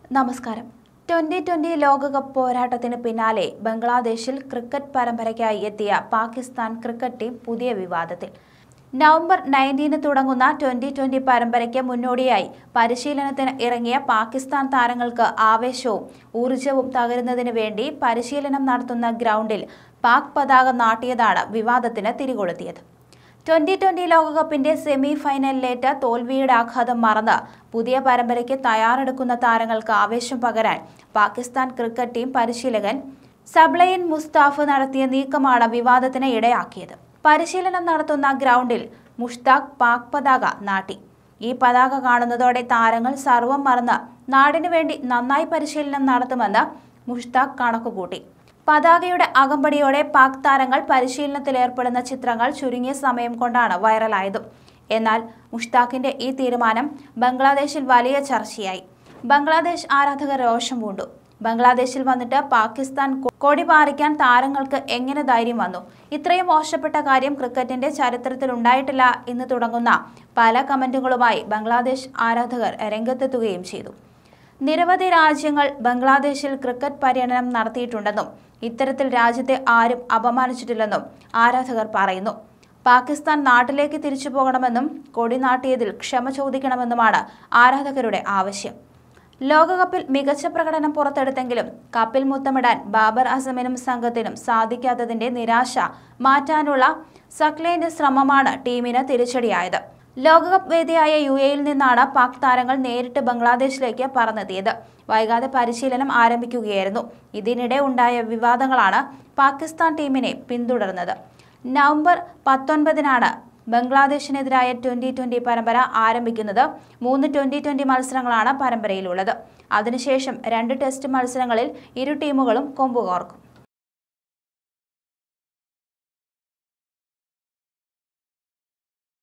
നമസ്കാരം twenty twenty ലോകകപ്പ് പോരാട്ടത്തിന് പിന്നാലെ ബംഗ്ലാദേശിൽ ക്രിക്കറ്റ് പരമ്പരയ്ക്കായി എത്തിയ പാകിസ്ഥാൻ ക്രിക്കറ്റ് ടീം പുതിയ വിവാദത്തിൽ നവംബർ നയൻറ്റീന് തുടങ്ങുന്ന ട്വന്റി ട്വന്റി പരമ്പരയ്ക്ക് മുന്നോടിയായി പരിശീലനത്തിന് ഇറങ്ങിയ പാകിസ്ഥാൻ താരങ്ങൾക്ക് ആവേശവും ഊർജവും തകരുന്നതിന് വേണ്ടി പരിശീലനം നടത്തുന്ന ഗ്രൗണ്ടിൽ പാക് പതാക നാട്ടിയതാണ് വിവാദത്തിന് തിരികൊളുത്തിയത് ട്വന്റി ട്വന്റി ലോകകപ്പിന്റെ സെമി ഫൈനലിലേറ്റ തോൽവിയുടെ ആഘാതം മറന്ന് പുതിയ പരമ്പരയ്ക്ക് തയ്യാറെടുക്കുന്ന താരങ്ങൾക്ക് ആവേശം പകരാൻ പാകിസ്ഥാൻ ക്രിക്കറ്റ് ടീം പരിശീലകൻ സബ്ലയിൻ മുസ്താഫ് നടത്തിയ നീക്കമാണ് വിവാദത്തിന് ഇടയാക്കിയത് പരിശീലനം നടത്തുന്ന ഗ്രൗണ്ടിൽ മുഷ്താഖ് പാക് പതാക നാട്ടി ഈ പതാക കാണുന്നതോടെ താരങ്ങൾ സർവം മറന്ന് നാടിനു വേണ്ടി നന്നായി പരിശീലനം നടത്തുമെന്ന് മുഷ്താഖ് കണക്കുകൂട്ടി പതാകയുടെ അകമ്പടിയോടെ പാക് താരങ്ങൾ പരിശീലനത്തിൽ ഏർപ്പെടുന്ന ചിത്രങ്ങൾ ചുരുങ്ങിയ സമയം കൊണ്ടാണ് വൈറലായതും എന്നാൽ മുഷ്താഖിന്റെ ഈ തീരുമാനം ബംഗ്ലാദേശിൽ വലിയ ചർച്ചയായി ബംഗ്ലാദേശ് ആരാധകർ രോഷം പൂണ്ടു ബംഗ്ലാദേശിൽ വന്നിട്ട് പാകിസ്ഥാൻ കൊ- കൊടി പാറിക്കാൻ താരങ്ങൾക്ക് എങ്ങനെ ധൈര്യം വന്നു ഇത്രയും മോശപ്പെട്ട കാര്യം ക്രിക്കറ്റിന്റെ ചരിത്രത്തിൽ ഉണ്ടായിട്ടില്ല എന്ന് തുടങ്ങുന്ന പല കമന്റുകളുമായി ബംഗ്ലാദേശ് ആരാധകർ രംഗത്തെത്തുകയും ചെയ്തു നിരവധി രാജ്യങ്ങൾ ബംഗ്ലാദേശിൽ ക്രിക്കറ്റ് പര്യടനം നടത്തിയിട്ടുണ്ടെന്നും ഇത്തരത്തിൽ രാജ്യത്തെ ആരും അപമാനിച്ചിട്ടില്ലെന്നും ആരാധകർ പറയുന്നു പാകിസ്ഥാൻ നാട്ടിലേക്ക് തിരിച്ചു പോകണമെന്നും കൊടി നാട്ടിയതിൽ ക്ഷമ ചോദിക്കണമെന്നുമാണ് ആരാധകരുടെ ആവശ്യം ലോകകപ്പിൽ മികച്ച പ്രകടനം പുറത്തെടുത്തെങ്കിലും കപ്പിൽ മുത്തമിടാൻ ബാബർ അസമിനും സംഘത്തിനും സാധിക്കാത്തതിന്റെ നിരാശ മാറ്റാനുള്ള സക്ലേന്റെ ശ്രമമാണ് ടീമിന് തിരിച്ചടിയായത് ലോകകപ്പ് വേദിയായ യു എയിൽ നിന്നാണ് പാക് താരങ്ങൾ നേരിട്ട് ബംഗ്ലാദേശിലേക്ക് പറന്നെത്തിയത് വൈകാതെ പരിശീലനം ആരംഭിക്കുകയായിരുന്നു ഇതിനിടെ ഉണ്ടായ വിവാദങ്ങളാണ് പാകിസ്ഥാൻ ടീമിനെ പിന്തുടർന്നത് നവംബർ പത്തൊൻപതിനാണ് ബംഗ്ലാദേശിനെതിരായ ട്വന്റി ട്വന്റി പരമ്പര ആരംഭിക്കുന്നത് മൂന്ന് ട്വന്റി ട്വന്റി മത്സരങ്ങളാണ് പരമ്പരയിലുള്ളത് അതിനുശേഷം രണ്ട് ടെസ്റ്റ് മത്സരങ്ങളിൽ ഇരു ടീമുകളും കൊമ്പുകോർക്കും